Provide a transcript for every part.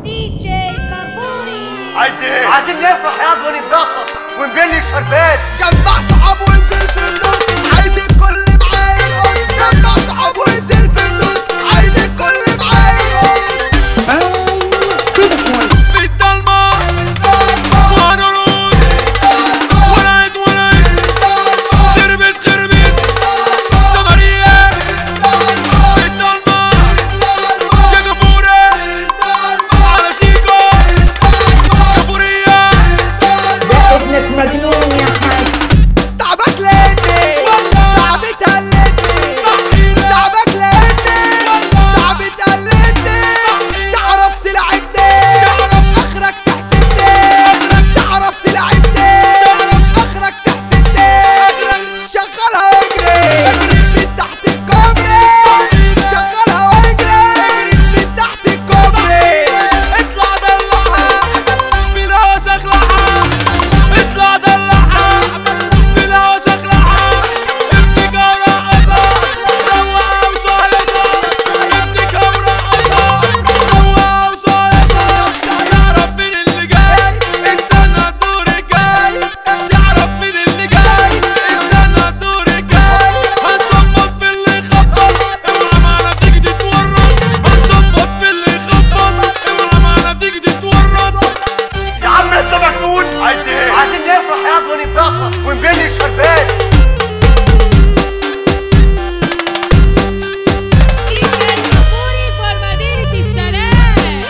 دي جي كافوري عايز ايه؟ عايزين نفرح ياض ونتبسط ونبني شربات جمع صحاب وانزل في النص عايز الكل معايا يرقص جمع صحاب وانزل في النص عايز الكل معايا يرقص في الضلمة وهنرقص ولد ولد خربت خربت سمرية في الضلمة يا جمهورة على شيكو كابورية ابنك مجنون يا حاج تعبك لقيتني صعب تقلدني تعبك لقيتني صعب تقلدني تعرف تلعبني اخرك تحسدني تعرف تلعبني اخرك تحسدني شغلها واجري من تحت الكوبري شغلها واجري من تحت الكوبري اطلع دلعها بلا شغلها اطلع دلعها بلا شغلها امسكها ورقصها روقها وشهيصها امسكها ورقصها روقها وشهيصها تعرف مين اللي جاي استنى الدور الجاي تعرف مين اللي جاي استنى الدور الجاي هتظبط في اللي يخبط اوعى معنا تيجي تتورط هتظبط في اللي يخبط اوعى معنا تيجي تتورط يا عم انت مجنون عايز ايه؟ عايزين نفرح ياض ونتبسط ونبني شربات دي جي كافوري في مدينة السلام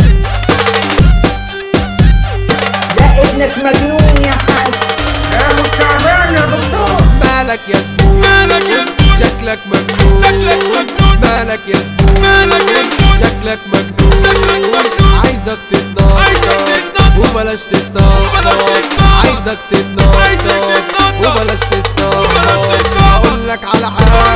ده ابنك مجنون يا حاج اهو تعبان يا دكتور مالك يا زبون مالك يا زبون شكلك مجنون شكلك مجنون مالك يا زبون مالك يا زبون شكلك مجنون شكلك مجنون عايزك تتنطط وبلاش تستنطط عايزك تتنطط وبلاش تستنطط اقول لك على حاجه